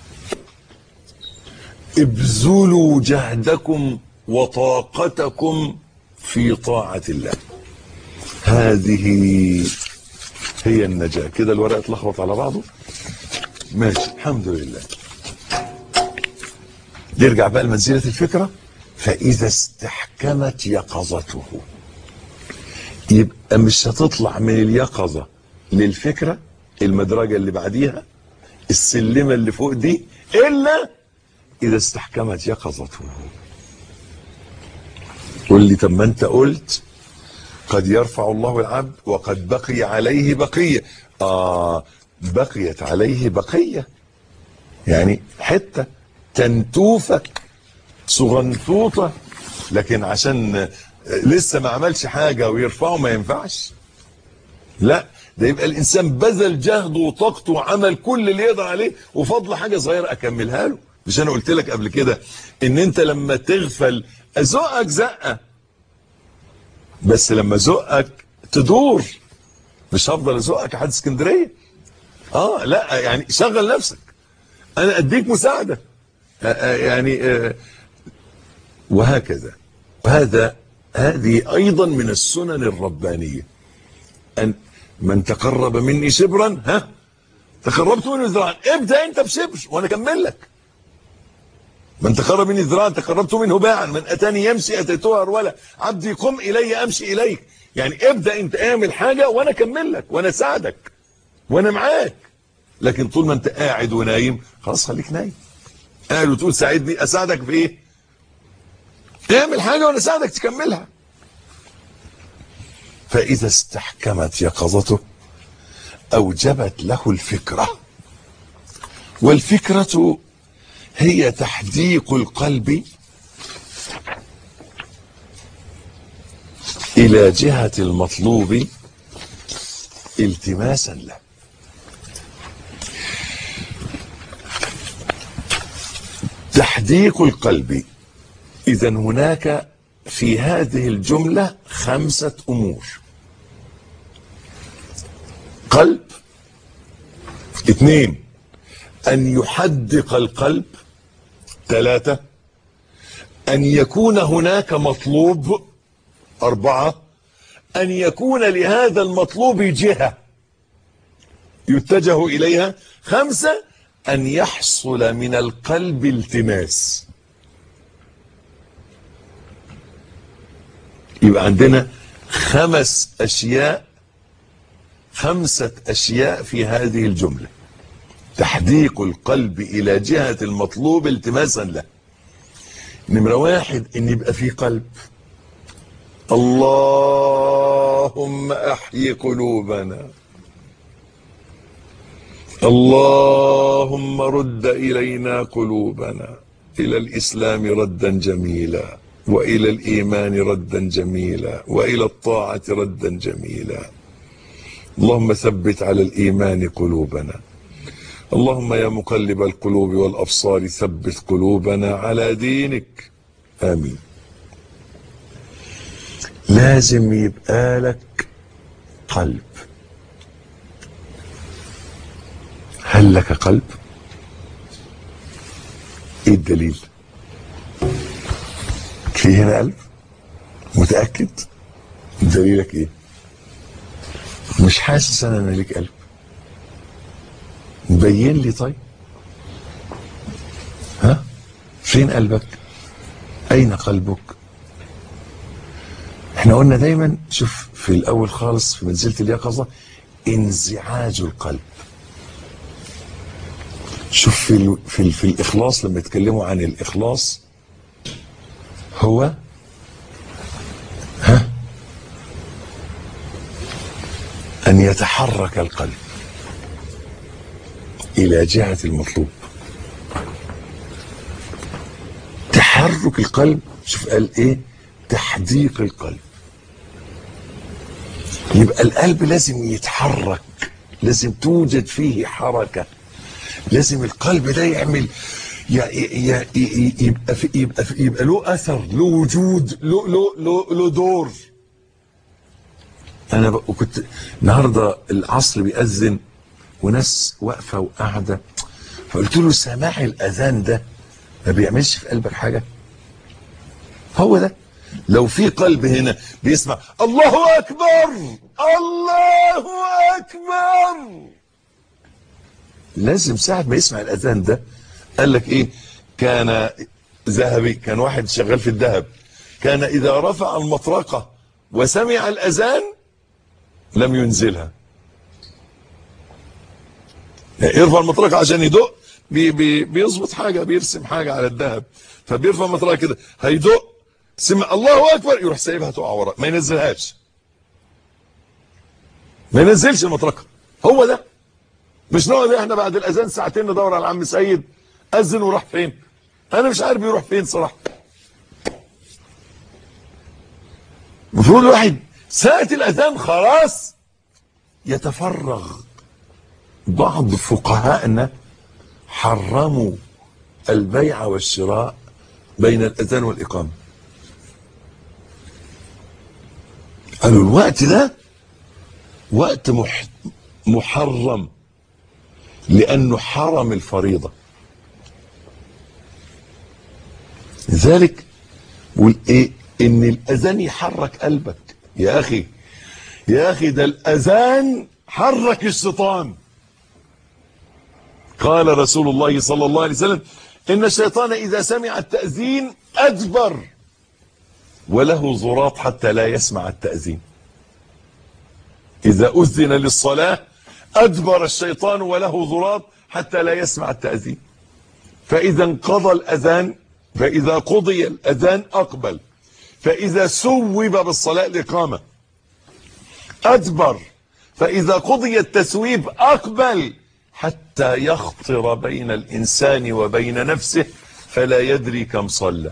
ابذلوا جهدكم وطاقتكم في طاعة الله هذه هي النجاة كده الورق اتلخبط على بعضه ماشي الحمد لله نرجع بقى لمنزلة الفكرة فإذا استحكمت يقظته يبقى مش هتطلع من اليقظة للفكرة المدرجة اللي بعديها السلمة اللي فوق دي إلا إذا استحكمت يقظته قول لي طب ما أنت قلت قد يرفع الله العبد وقد بقي عليه بقية آه بقيت عليه بقية يعني حتة تنتوفة صغنطوطة لكن عشان لسه ما عملش حاجة ويرفعه ما ينفعش لا ده يبقى الإنسان بذل جهده وطاقته وعمل كل اللي يقدر عليه وفضل حاجة صغيرة أكملها له مش أنا قلت لك قبل كده إن أنت لما تغفل أزقك زقة بس لما زقك تدور مش هفضل ازقك لحد اسكندريه اه لا يعني شغل نفسك انا اديك مساعده آه آه يعني آه وهكذا هذا هذه ايضا من السنن الربانيه ان من تقرب مني شبرا ها تقربت منه ذراعا ابدا انت بشبر وانا اكمل لك من تقرب مني ذراعا تقربت منه باعا من اتاني يمشي اتيته هرولا عبدي قم الي امشي اليك يعني ابدا انت اعمل حاجه وانا اكمل لك وانا اساعدك وانا معاك لكن طول ما انت قاعد ونايم خلاص خليك نايم قاعد وتقول ساعدني اساعدك في ايه اعمل حاجه وانا اساعدك تكملها فاذا استحكمت يقظته اوجبت له الفكره والفكره هي تحديق القلب الى جهه المطلوب التماسا له تحديق القلب إذا هناك في هذه الجملة خمسة أمور قلب اثنين أن يحدق القلب ثلاثة أن يكون هناك مطلوب أربعة أن يكون لهذا المطلوب جهة يتجه إليها خمسة أن يحصل من القلب التماس يبقى عندنا خمس أشياء خمسة أشياء في هذه الجملة تحديق القلب إلى جهة المطلوب التماسا له نمرة واحد إن يبقى في قلب اللهم أحيي قلوبنا اللهم رد إلينا قلوبنا إلى الإسلام ردا جميلا وإلى الإيمان ردا جميلا وإلى الطاعة ردا جميلا اللهم ثبت على الإيمان قلوبنا اللهم يا مقلب القلوب والأبصار ثبت قلوبنا على دينك آمين لازم يبقى لك قلب هل لك قلب ايه الدليل في هنا قلب متأكد دليلك ايه مش حاسس انا ان ليك قلب بين لي طيب ها فين قلبك اين قلبك احنا قلنا دايما شوف في الاول خالص في منزله اليقظه انزعاج القلب شوف في ال في, ال في الاخلاص لما يتكلموا عن الاخلاص هو ها ان يتحرك القلب الى جهه المطلوب تحرك القلب شوف قال ايه تحديق القلب يبقى القلب لازم يتحرك لازم توجد فيه حركه لازم القلب ده يعمل يبقى في يبقى في يبقى له اثر له وجود له له له, له دور انا كنت النهارده العصر بيأذن وناس واقفه وقاعده فقلت له سماع الاذان ده ما بيعملش في قلبك حاجه هو ده لو في قلب هنا بيسمع الله اكبر الله اكبر لازم ساعة ما يسمع الأذان ده قال لك إيه كان ذهبي كان واحد شغال في الذهب كان إذا رفع المطرقة وسمع الأذان لم ينزلها يعني يرفع المطرقة عشان يدق بي بي بيظبط حاجة بيرسم حاجة على الذهب فبيرفع المطرقة كده هيدق سمع الله أكبر يروح سايبها تقع ورا ما ينزلهاش ما ينزلش المطرقة هو ده مش نقعد احنا بعد الاذان ساعتين ندور على عم سيد اذن وراح فين انا مش عارف يروح فين صراحه المفروض الواحد ساعة الاذان خلاص يتفرغ بعض فقهائنا حرموا البيع والشراء بين الاذان والاقامه قالوا الوقت ده وقت مح محرم لأنه حرم الفريضة لذلك والإيه إن الأذان يحرك قلبك يا أخي يا أخي ده الأذان حرك الشيطان قال رسول الله صلى الله عليه وسلم إن الشيطان إذا سمع التأذين أدبر وله زراط حتى لا يسمع التأذين إذا أذن للصلاة أدبر الشيطان وله ضراط حتى لا يسمع التأذين فإذا انقضى الأذان فإذا قضي الأذان أقبل فإذا سوب بالصلاة الإقامة أدبر فإذا قضي التسويب أقبل حتى يخطر بين الإنسان وبين نفسه فلا يدري كم صلى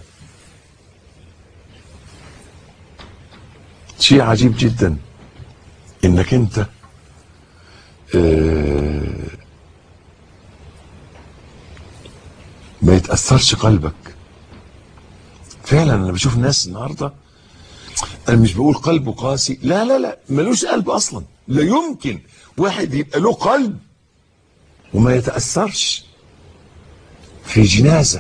شيء عجيب جدا انك انت ما يتأثرش قلبك فعلا انا بشوف ناس النهارده انا مش بقول قلبه قاسي لا لا لا ملوش قلب اصلا لا يمكن واحد يبقى له قلب وما يتاثرش في جنازه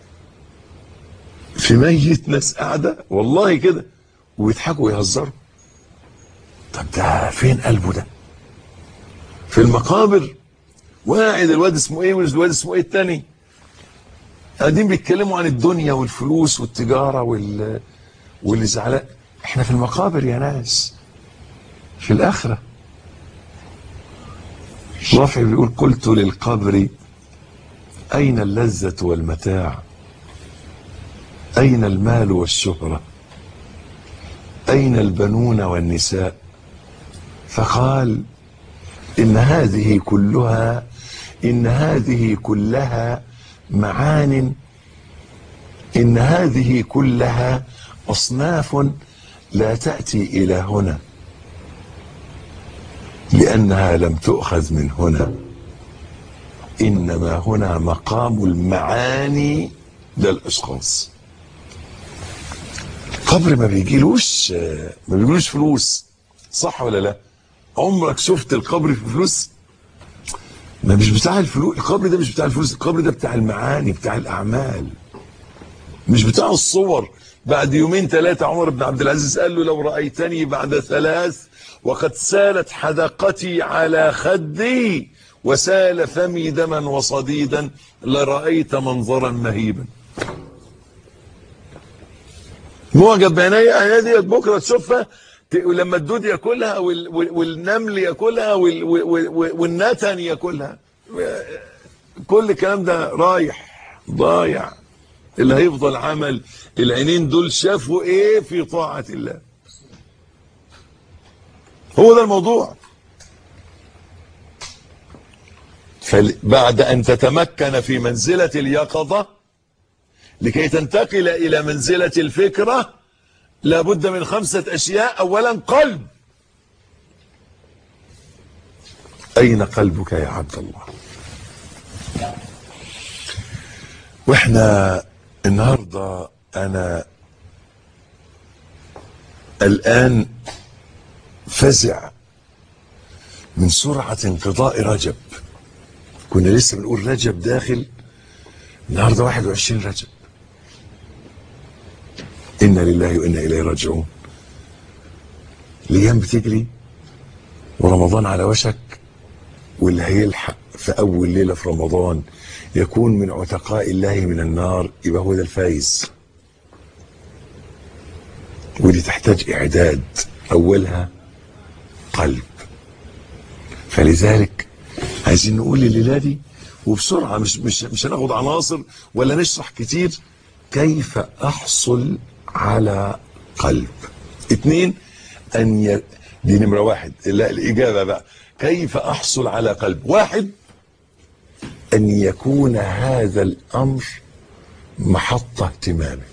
في ميت ناس قاعده والله كده ويضحكوا ويهزروا طب ده فين قلبه ده في المقابر وقاعد الواد اسمه ايه والواد اسمه ايه التاني قاعدين بيتكلموا عن الدنيا والفلوس والتجاره وال واللي زعلان احنا في المقابر يا ناس في الاخره رافع بيقول قلت للقبر اين اللذه والمتاع اين المال والشهره اين البنون والنساء فقال ان هذه كلها ان هذه كلها معان ان هذه كلها اصناف لا تاتي الى هنا لانها لم تؤخذ من هنا انما هنا مقام المعاني للاشخاص قبر ما بيجيلوش ما بيجيلوش فلوس صح ولا لا عمرك شفت القبر في فلوس ما مش بتاع الفلوس القبر ده مش بتاع الفلوس القبر ده بتاع المعاني بتاع الاعمال مش بتاع الصور بعد يومين ثلاثة عمر بن عبد العزيز قال له لو رأيتني بعد ثلاث وقد سالت حدقتي على خدي وسال فمي دما وصديدا لرأيت منظرا مهيبا معجب بعينيا عينيا ديت بكره تشوفها ولما الدود ياكلها والنمل ياكلها والنتن ياكلها كل الكلام ده رايح ضايع اللي هيفضل عمل العينين دول شافوا ايه في طاعة الله هو ده الموضوع فبعد ان تتمكن في منزلة اليقظة لكي تنتقل الى منزلة الفكرة لابد من خمسة اشياء اولا قلب اين قلبك يا عبد الله واحنا النهاردة انا الان فزع من سرعة انقضاء رجب كنا لسه بنقول رجب داخل النهاردة 21 رجب إنا لله وإنا إليه راجعون الأيام بتجري ورمضان على وشك واللي هيلحق في أول ليلة في رمضان يكون من عتقاء الله من النار يبقى هو ده الفايز ودي تحتاج إعداد أولها قلب فلذلك عايزين نقول الليلة دي وبسرعة مش مش مش هناخد عناصر ولا نشرح كتير كيف أحصل على قلب اثنين أن ي... دي نمرة واحد لا الإجابة بقى كيف أحصل على قلب واحد أن يكون هذا الأمر محط اهتمامك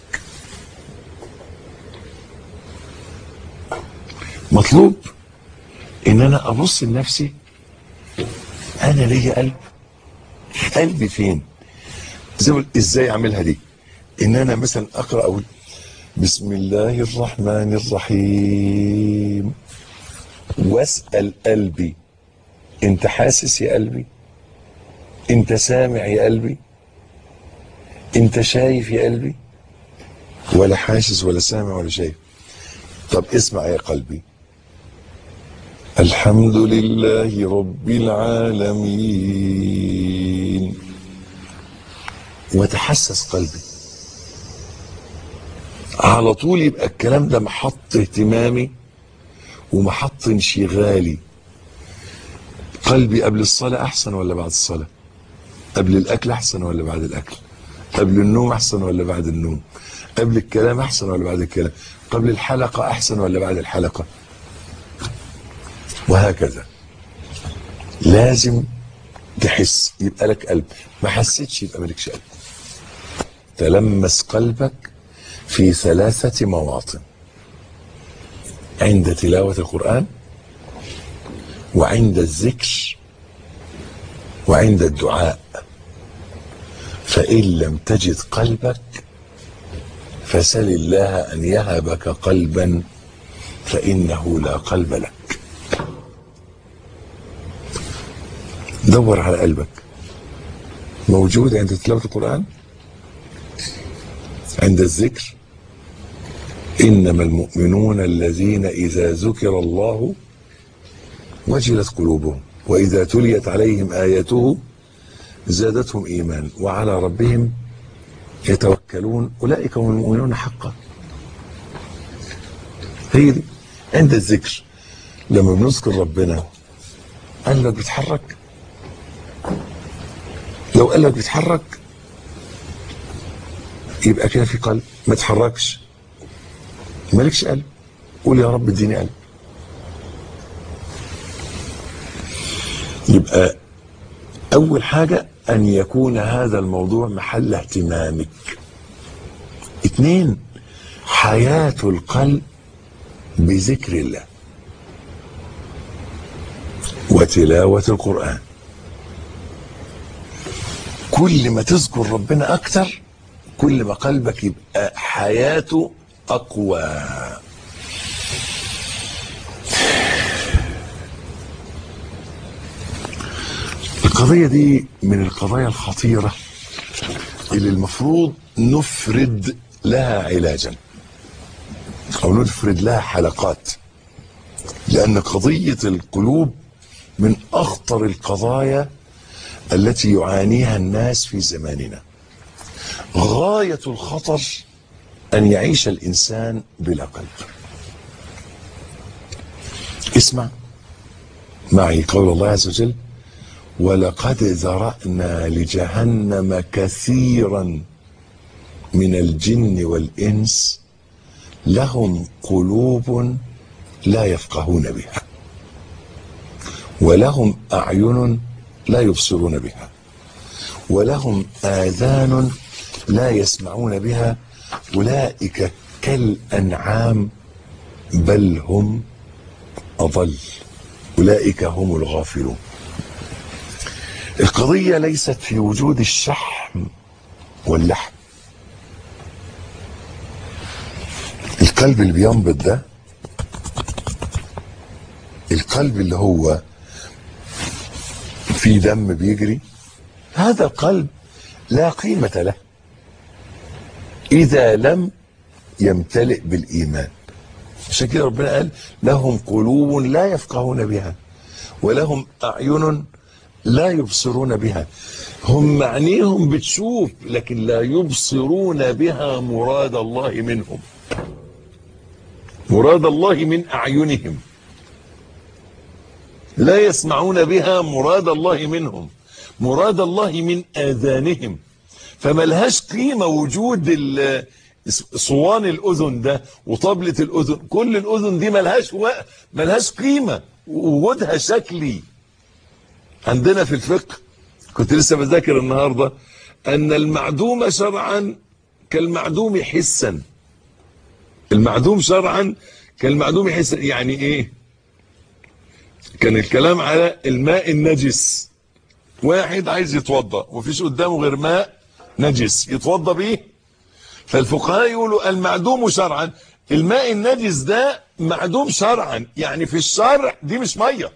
مطلوب ان انا ابص لنفسي انا ليا قلب قلبي فين زي ازاي اعملها دي ان انا مثلا اقرا اقول بسم الله الرحمن الرحيم واسال قلبي انت حاسس يا قلبي انت سامع يا قلبي انت شايف يا قلبي ولا حاسس ولا سامع ولا شايف طب اسمع يا قلبي الحمد لله رب العالمين وتحسس قلبي على طول يبقى الكلام ده محط اهتمامي ومحط انشغالي قلبي قبل الصلاة أحسن ولا بعد الصلاة قبل الأكل أحسن ولا بعد الأكل قبل النوم أحسن ولا بعد النوم قبل الكلام أحسن ولا بعد الكلام قبل الحلقة أحسن ولا بعد الحلقة وهكذا لازم تحس يبقى لك قلب ما حسيتش يبقى مالكش قلب تلمس قلبك في ثلاثة مواطن عند تلاوة القرآن وعند الذكر وعند الدعاء فإن لم تجد قلبك فسل الله أن يهبك قلبا فإنه لا قلب لك دور على قلبك موجود عند تلاوة القرآن عند الذكر إنما المؤمنون الذين إذا ذكر الله وجلت قلوبهم وإذا تليت عليهم آياته زادتهم إيمان وعلى ربهم يتوكلون أولئك هم المؤمنون حقا هي دي عند الذكر لما بنذكر ربنا قلبك بيتحرك لو قلبك بيتحرك يبقى كده في قلب ما تحركش مالكش قلب قول يا رب اديني قلب يبقى اول حاجة ان يكون هذا الموضوع محل اهتمامك اتنين حياة القلب بذكر الله وتلاوة القرآن كل ما تذكر ربنا اكتر كل ما قلبك يبقى حياته اقوى القضية دي من القضايا الخطيرة اللي المفروض نفرد لها علاجا او نفرد لها حلقات لان قضية القلوب من اخطر القضايا التي يعانيها الناس في زماننا غاية الخطر ان يعيش الانسان بلا قلب اسمع معي قول الله عز وجل ولقد ذرأنا لجهنم كثيرا من الجن والإنس لهم قلوب لا يفقهون بها ولهم أعين لا يبصرون بها ولهم آذان لا يسمعون بها أولئك كالأنعام بل هم أضل أولئك هم الغافلون القضية ليست في وجود الشحم واللحم القلب اللي بينبض ده القلب اللي هو في دم بيجري هذا القلب لا قيمة له إذا لم يمتلئ بالإيمان عشان كده ربنا قال لهم قلوب لا يفقهون بها ولهم أعين لا يبصرون بها هم عينيهم بتشوف لكن لا يبصرون بها مراد الله منهم مراد الله من أعينهم لا يسمعون بها مراد الله منهم مراد الله من آذانهم فملهاش قيمة وجود صوان الأذن ده وطبلة الأذن كل الأذن دي ملهاش و... ملهاش قيمة وجودها شكلي عندنا في الفقه كنت لسه بذاكر النهاردة أن المعدوم شرعا كالمعدوم حسا المعدوم شرعا كالمعدوم حسا يعني ايه كان الكلام على الماء النجس واحد عايز يتوضا ومفيش قدامه غير ماء نجس يتوضا بيه فالفقهاء يقولوا المعدوم شرعا الماء النجس ده معدوم شرعا يعني في الشرع دي مش ميه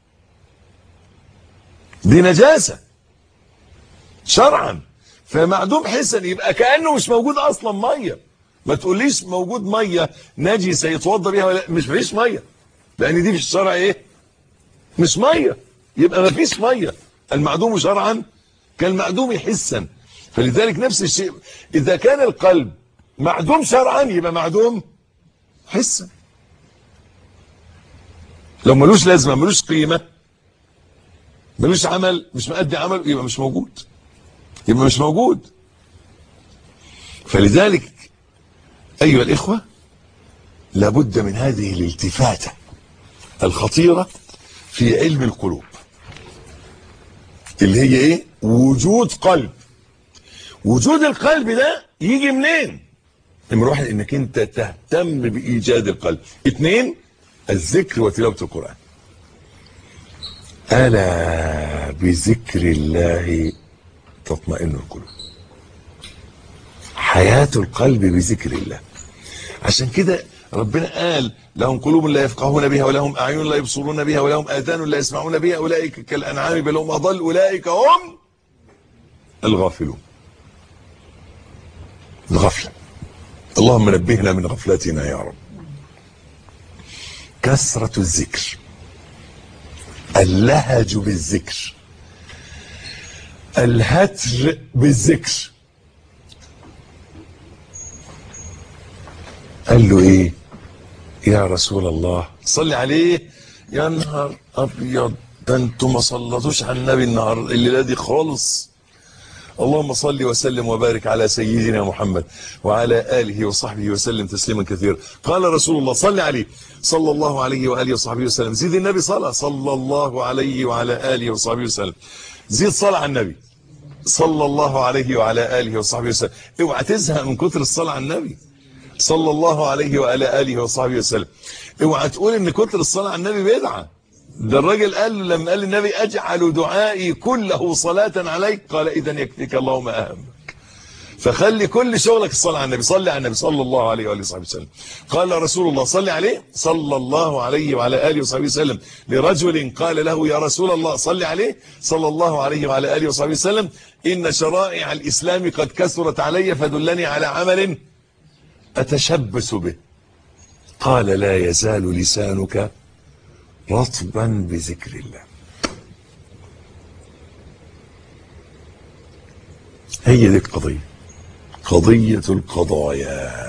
دي نجاسه شرعا فمعدوم حسا يبقى كانه مش موجود اصلا ميه ما تقوليش موجود ميه نجسه يتوضا بيها ولا مش فيش ميه لان دي في الشرع ايه مش ميه يبقى ما فيش ميه المعدوم شرعا كالمعدوم حسا فلذلك نفس الشيء اذا كان القلب معدوم شرعا يبقى معدوم حسا لو ملوش لازمه ملوش قيمه ملوش عمل مش مؤدي عمل يبقى مش موجود يبقى مش موجود فلذلك ايها الاخوه لابد من هذه الالتفاته الخطيره في علم القلوب اللي هي ايه وجود قلب وجود القلب ده يجي منين نمرة واحد انك انت تهتم بايجاد القلب اثنين الذكر وتلاوه القران الا بذكر الله تطمئن القلوب حياة القلب بذكر الله عشان كده ربنا قال لهم قلوب لا يفقهون بها ولهم أعين لا يبصرون بها ولهم آذان لا يسمعون بها أولئك كالأنعام بل هم أضل أولئك هم الغافلون الغفلة اللهم نبهنا من غفلتنا يا رب كثرة الذكر اللهج بالذكر الهتر بالذكر قال له ايه يا رسول الله صلي عليه يا نهار ابيض ده انتوا ما صلتوش على النبي النهار الليله دي خالص اللهم صل وسلم وبارك على سيدنا محمد وعلى اله وصحبه وسلم تسليما كثيرا قال رسول الله صل عليه صلى الله عليه واله وصحبه وسلم زيد النبي صلاه صلى الله عليه وعلى اله وصحبه وسلم زيد صلاه على النبي صلى الله عليه وعلى اله وصحبه وسلم اوعى تزهق من كتر الصلاه على النبي صلى الله عليه وعلى اله وصحبه وسلم اوعى تقول ان كتر الصلاه على النبي بدعه ده الراجل قال له لما قال للنبي اجعل دعائي كله صلاه عليك قال اذا يكفيك الله ما اهمك فخلي كل شغلك الصلاه على النبي صلي على النبي صلى الله عليه واله وصحبه وسلم قال رسول الله صلي عليه صلى الله عليه وعلى اله وصحبه وسلم لرجل قال له يا رسول الله صلي عليه صلى الله عليه وعلى اله وصحبه وسلم ان شرائع الاسلام قد كثرت علي فدلني على عمل اتشبث به قال لا يزال لسانك رطبا بذكر الله هي دي القضية قضية القضايا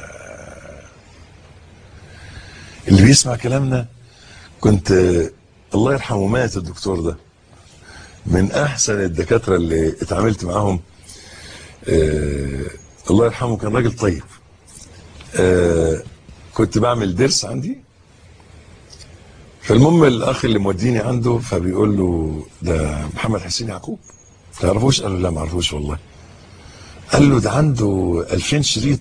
اللي بيسمع كلامنا كنت الله يرحمه مات الدكتور ده من احسن الدكاترة اللي اتعاملت معاهم آه الله يرحمه كان راجل طيب آه كنت بعمل درس عندي فالمهم الاخ اللي موديني عنده فبيقول له ده محمد حسين يعقوب تعرفوش قال له لا ما اعرفوش والله قال له ده عنده 2000 شريط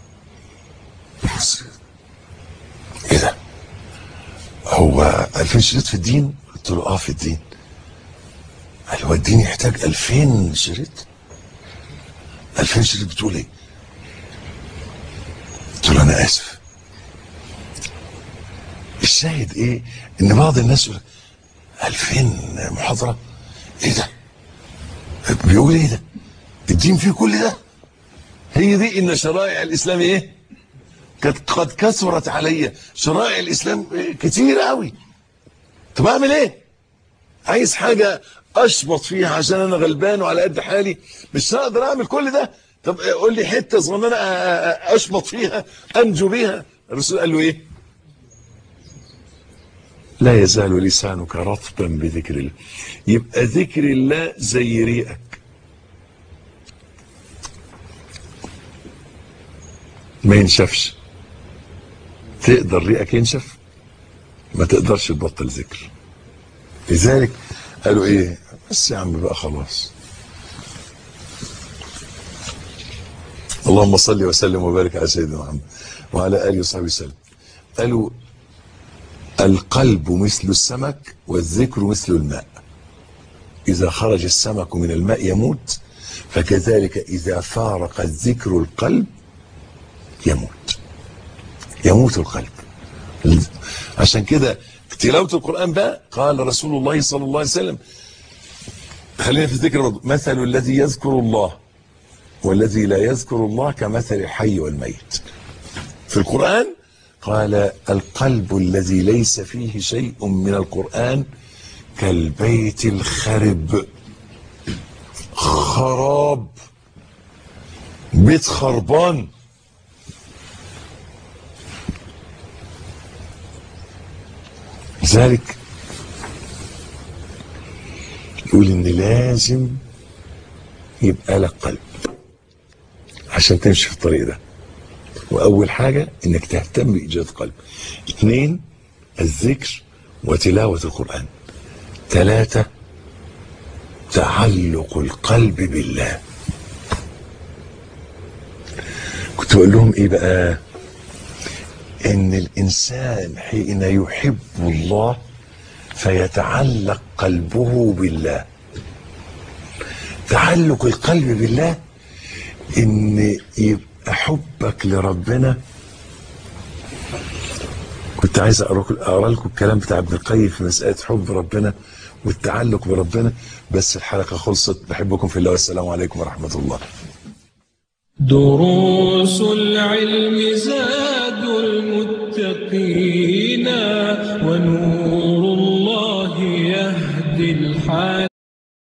ايه ده هو 2000 شريط في الدين قلت له اه في الدين قال هو الدين يحتاج 2000 شريط 2000 شريط بتقول ايه قلت له انا اسف الشاهد ايه ان بعض الناس يقول 2000 محاضره ايه ده بيقول ايه ده الدين فيه كل ده هي دي ان شرائع الاسلام ايه كانت قد كثرت عليا شرائع الاسلام كتير قوي طب اعمل ايه عايز حاجه اشبط فيها عشان انا غلبان وعلى قد حالي مش هقدر اعمل كل ده طب قول لي حته صغننه اشبط فيها انجو بيها الرسول قال له ايه لا يزال لسانك رطبا بذكر الله يبقى ذكر الله زي ريقك ما ينشفش تقدر ريقك ينشف ما تقدرش تبطل ذكر لذلك قالوا ايه بس يا عم بقى خلاص اللهم صل وسلم وبارك على سيدنا محمد وعلى اله وصحبه وسلم قالوا القلب مثل السمك والذكر مثل الماء إذا خرج السمك من الماء يموت فكذلك إذا فارق الذكر القلب يموت يموت القلب عشان كده تلاوة القرآن بقى قال رسول الله صلى الله عليه وسلم خلينا في الذكر برضه مثل الذي يذكر الله والذي لا يذكر الله كمثل الحي والميت في القرآن قال القلب الذي ليس فيه شيء من القرآن كالبيت الخرب خراب بيت خربان لذلك يقول ان لازم يبقى لك قلب عشان تمشي في الطريق ده واول حاجة انك تهتم بايجاد قلب اثنين الذكر وتلاوة القرآن ثلاثة تعلق القلب بالله كنت بقول لهم ايه بقى ان الانسان حين يحب الله فيتعلق قلبه بالله تعلق القلب بالله ان يبقى حبك لربنا كنت عايز اقرا لكم الكلام بتاع ابن القيم في مساله حب ربنا والتعلق بربنا بس الحلقه خلصت بحبكم في الله والسلام عليكم ورحمه الله دروس العلم زاد المتقين ونور الله يهدي الحال